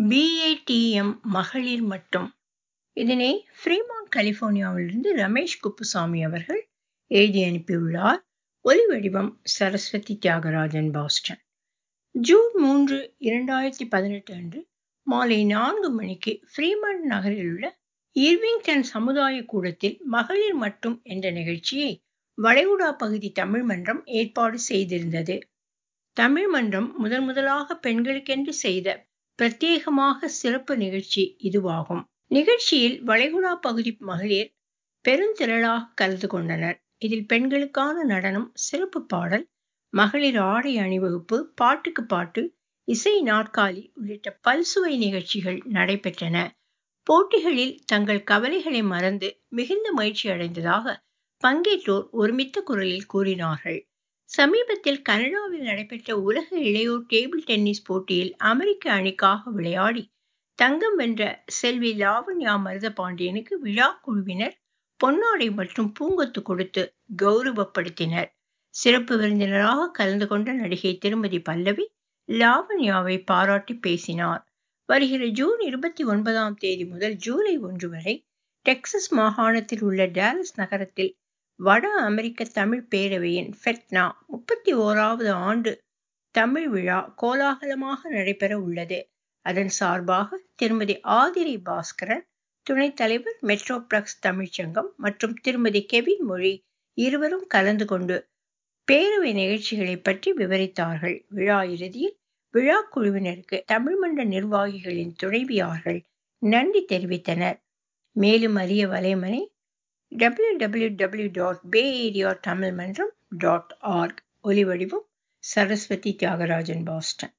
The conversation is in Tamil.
பிஏடிஎம் மகளிர் மட்டும் இதனை ஃப்ரீமான் கலிபோர்னியாவிலிருந்து ரமேஷ் குப்புசாமி அவர்கள் எழுதி அனுப்பியுள்ளார் ஒலி வடிவம் சரஸ்வதி தியாகராஜன் பாஸ்டன் ஜூன் மூன்று இரண்டாயிரத்தி பதினெட்டு அன்று மாலை நான்கு மணிக்கு ஃப்ரீமன் நகரில் உள்ள இர்விங்டன் சமுதாய கூடத்தில் மகளிர் மட்டும் என்ற நிகழ்ச்சியை வளைகுடா பகுதி தமிழ் மன்றம் ஏற்பாடு செய்திருந்தது தமிழ் மன்றம் முதன் முதலாக பெண்களுக்கென்று செய்த பிரத்யேகமாக சிறப்பு நிகழ்ச்சி இதுவாகும் நிகழ்ச்சியில் வளைகுடா பகுதி மகளிர் பெருந்திரளாக கலந்து கொண்டனர் இதில் பெண்களுக்கான நடனம் சிறப்பு பாடல் மகளிர் ஆடை அணிவகுப்பு பாட்டுக்கு பாட்டு இசை நாற்காலி உள்ளிட்ட பல்சுவை நிகழ்ச்சிகள் நடைபெற்றன போட்டிகளில் தங்கள் கவலைகளை மறந்து மிகுந்த மகிழ்ச்சி அடைந்ததாக பங்கேற்றோர் ஒருமித்த குரலில் கூறினார்கள் சமீபத்தில் கனடாவில் நடைபெற்ற உலக இளையோர் டேபிள் டென்னிஸ் போட்டியில் அமெரிக்க அணிக்காக விளையாடி தங்கம் வென்ற செல்வி லாவண்யா மருதபாண்டியனுக்கு விழா குழுவினர் பொன்னாடை மற்றும் பூங்கொத்து கொடுத்து கௌரவப்படுத்தினர் சிறப்பு விருந்தினராக கலந்து கொண்ட நடிகை திருமதி பல்லவி லாவண்யாவை பாராட்டி பேசினார் வருகிற ஜூன் இருபத்தி ஒன்பதாம் தேதி முதல் ஜூலை ஒன்று வரை டெக்சஸ் மாகாணத்தில் உள்ள டேலஸ் நகரத்தில் வட அமெரிக்க தமிழ் பேரவையின் ஃபெட்னா முப்பத்தி ஓராவது ஆண்டு தமிழ் விழா கோலாகலமாக நடைபெற உள்ளது அதன் சார்பாக திருமதி ஆதிரி பாஸ்கரன் துணைத் தலைவர் மெட்ரோபிளக்ஸ் தமிழ்ச்சங்கம் மற்றும் திருமதி கெவின் மொழி இருவரும் கலந்து கொண்டு பேரவை நிகழ்ச்சிகளை பற்றி விவரித்தார்கள் விழா இறுதியில் விழா குழுவினருக்கு தமிழ் மன்ற நிர்வாகிகளின் துணைவியார்கள் நன்றி தெரிவித்தனர் மேலும் அறிய வலைமனை W W W dot bay area Tamil Mandram dot arc ஒலி வடிவம் சரஸ்வதி தியாகராஜன் பாஸ்டன்